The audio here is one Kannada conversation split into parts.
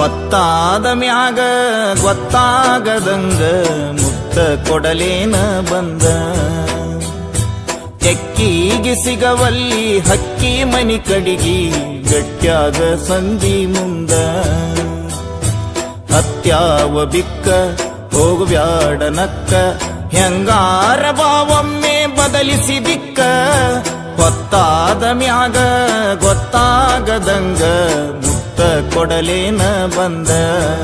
ಹೊತ್ತಾದ ಮ್ಯಾಗ ಗೊತ್ತಾಗದಂಗ ಮುತ್ತ ಕೊಡಲೇನ ಬಂದ ಎಕ್ಕಿಗೆ ಸಿಗವಲ್ಲಿ ಹಕ್ಕಿ ಮನಿ ಕಡಿಗಿ ಗಟ್ಯಾಗ ಸಂಧಿ ಮುಂದ ಹತ್ಯಾವ ಬಿಕ್ಕ ಹೋಗುಬ್ಯಾಡ ನಕ್ಕ ಹೆಂಗಾರ ಬಾವೊಮ್ಮೆ ಬದಲಿಸಿ ದಿಕ್ಕ ಹೊತ್ತಾದ ಮ್ಯಾಗ ಗೊತ್ತಾಗದಂಗ ಮುತ್ತ ಕೊಡಲೇನ ಬಂದ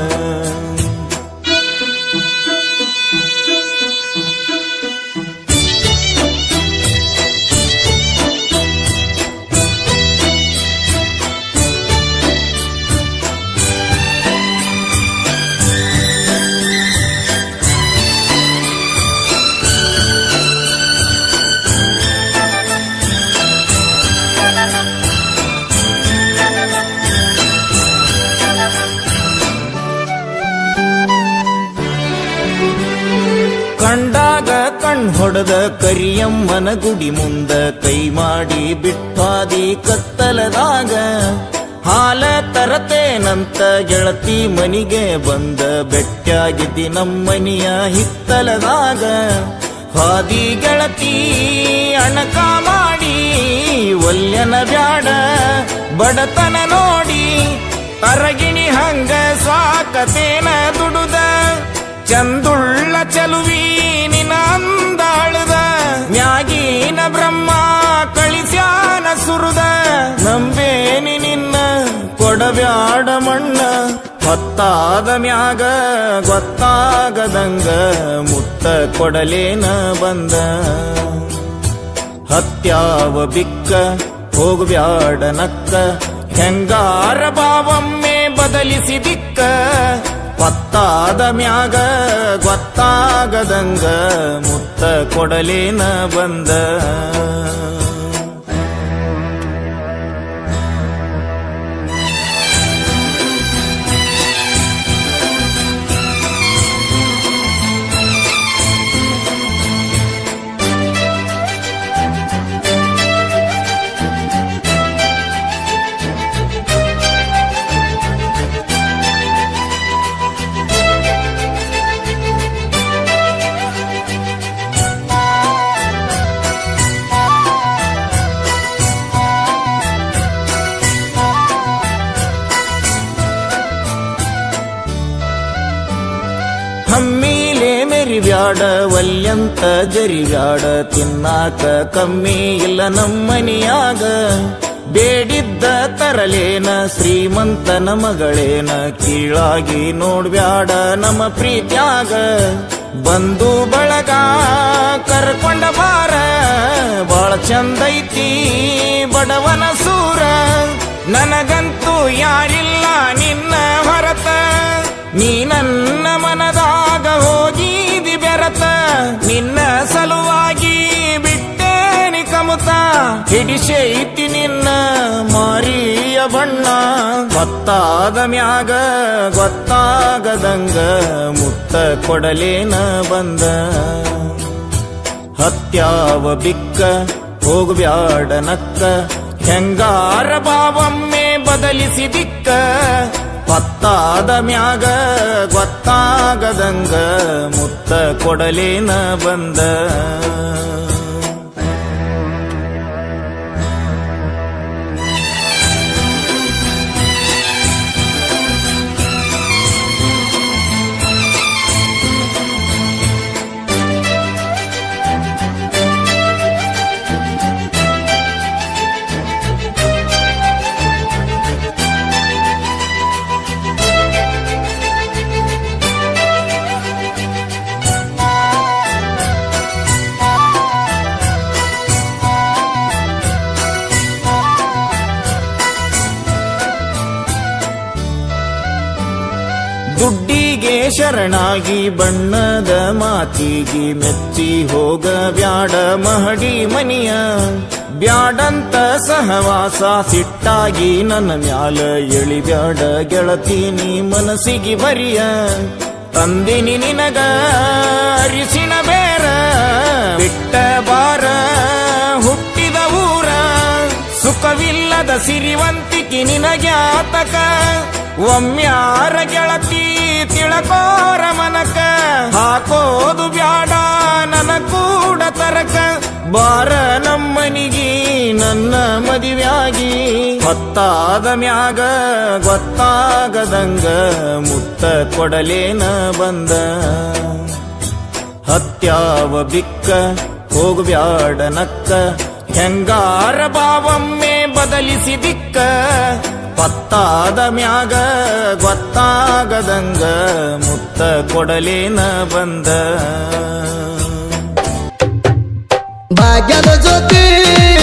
ಕಂಡಾಗ ಕಣ್ ಹೊಡೆದ ಕರಿಯಮ್ಮನ ಗುಡಿ ಮುಂದ ಕೈ ಮಾಡಿ ಬಿಟ್ಟಾದಿ ಕತ್ತಲದಾಗ ಹಾಲ ತರತೇನಂತ ಗೆಳತಿ ಮನಿಗೆ ಬಂದ ಬೆಟ್ಟಾಗಿದ್ದಿ ನಮ್ಮನಿಯ ಹಿತ್ತಲದಾಗ ಹಾದಿ ಗೆಳತಿ ಅಣಕ ಮಾಡಿ ಒಲ್ಯನ ಬ್ಯಾಡ ಬಡತನ ನೋಡಿ ತರಗಿಣಿ ಹಂಗ ಸಾಕತೇನ ದುಡುದ ಚಂದುಳ್ಳ ಚಲುವಿ ನಿನ ಅಂದಾಳದ ಮ್ಯಾಗೀನ ಬ್ರಹ್ಮ ಕಳಿಸ್ಯಾನ ಸುರುದ ನಂಬೇನಿ ನಿನ್ನ ಕೊಡಬ್ಯಾಡ ಮಣ್ಣ ಹೊತ್ತಾದ ಮ್ಯಾಗ ಗೊತ್ತಾಗದಂಗ ಮುತ್ತ ಕೊಡಲೇನ ಬಂದ ಹತ್ಯಾವ ಬಿಕ್ಕ ಹೋಗುಬ್ಯಾಡ ನಕ್ಕ ಹೆಂಗಾರ ಬಾವೊಮ್ಮೆ ಬದಲಿಸಿ ದಿಕ್ಕ ಹೊತ್ತಾದ ಮ್ಯಾಗ ಗೊತ್ತಾಗದಂಗ ಮುತ್ತ ಕೊಡಲೇನ ಬಂದ ಹಮ್ಮಿಲೆ ಮೆರಿಬ್ಯಾಡ ವಲ್ಯಂತ ಜರಿಬ್ಯಾಡ ತಿನ್ನಾಕ ಕಮ್ಮಿ ಇಲ್ಲ ನಮ್ಮನಿಯಾಗ ಬೇಡಿದ್ದ ತರಲೇನ ಶ್ರೀಮಂತನ ಮಗಳೇನ ಕೀಳಾಗಿ ನೋಡ್ಬ್ಯಾಡ ನಮ್ಮ ಪ್ರೀತ್ಯಾಗ ಬಂದು ಬಳಗ ಕರ್ಕೊಂಡ ಬಾರ ಬಾಳ ಚಂದೈತಿ ಬಡವನ ಸೂರ ನನಗಂತೂ ಯಾರಿಲ್ಲ ನಿನ್ನ ಹೊರತ ನೀ ನನ್ನ ಮನದಾಗ ಹೋಗಿದಿ ಬೆರತ ನಿನ್ನ ಸಲುವಾಗಿ ಬಿಟ್ಟೇನಿ ಕಮುತ ಹಿಡಿಸೈತಿ ನಿನ್ನ ಮಾರಿಯ ಬಣ್ಣ ಗೊತ್ತಾದ ಮ್ಯಾಗ ಗೊತ್ತಾಗದಂಗ ಮುತ್ತ ಕೊಡಲೇನ ಬಂದ ಹತ್ಯಾವ ಬಿಕ್ಕ ಹೋಗುಬ್ಯಾಡ ನಕ್ಕ ಹೆಂಗಾರ ಬಾವೊಮ್ಮೆ ಬದಲಿಸಿ ದಿಕ್ಕ ಹೊತ್ತಾದ ಮ್ಯಾಗ ಗೊತ್ತಾಗದಂಗ ಮುತ್ತ ಕೊಡಲೇನ ಬಂದ ದುಡ್ಡಿಗೆ ಶರಣಾಗಿ ಬಣ್ಣದ ಮಾತಿಗೆ ಮೆಚ್ಚಿ ಹೋಗ ಬ್ಯಾಡ ಮಹಡಿ ಮನಿಯ ಬ್ಯಾಡಂತ ಸಹವಾಸ ಸಿಟ್ಟಾಗಿ ನನ್ನ ಮ್ಯಾಲ ಎಳಿಬ್ಯಾಡ ಗೆಳತಿ ನೀ ಮನಸ್ಸಿಗೆ ಬರಿಯ ತಂದಿನಿ ನಿನಗ ಅರಿಸಿನ ಬೇರ ಬಿಟ್ಟ ಬಾರ ಹುಟ್ಟಿದ ಊರ ಸುಖವಿಲ್ಲ ಇಲ್ಲದ ಸಿರಿವಂತಿಕೆ ನಿನಗ್ಯಾತಕ ಒಮ್ಮ್ಯಾರ ಗೆಳತಿ ತಿಳಕೋರ ಮನಕ ಹಾಕೋದು ಬ್ಯಾಡ ನನ ಕೂಡ ತರಕ ಬಾರ ನಮ್ಮನಿಗಿ ನನ್ನ ಮದಿವ್ಯಾಗಿ ಹೊತ್ತಾದ ಮ್ಯಾಗ ಗೊತ್ತಾಗದಂಗ ಮುತ್ತ ಕೊಡಲೇನ ಬಂದ ಹತ್ಯಾವ ಬಿಕ್ಕ ಹೋಗ್ಬ್ಯಾಡ ನಕ್ಕ ಹೆಂಗಾರ ಬಾವೊಮ್ಮೆ ಬದಲಿಸಿ ದಿಕ್ಕ ಪತ್ತಾದ ಮ್ಯಾಗ ಗೊತ್ತಾಗದಂಗ ಮುತ್ತ ಕೊಡಲೇನ ಬಂದ ಭಾಗ್ಯದ ಜ್ಯೋತಿ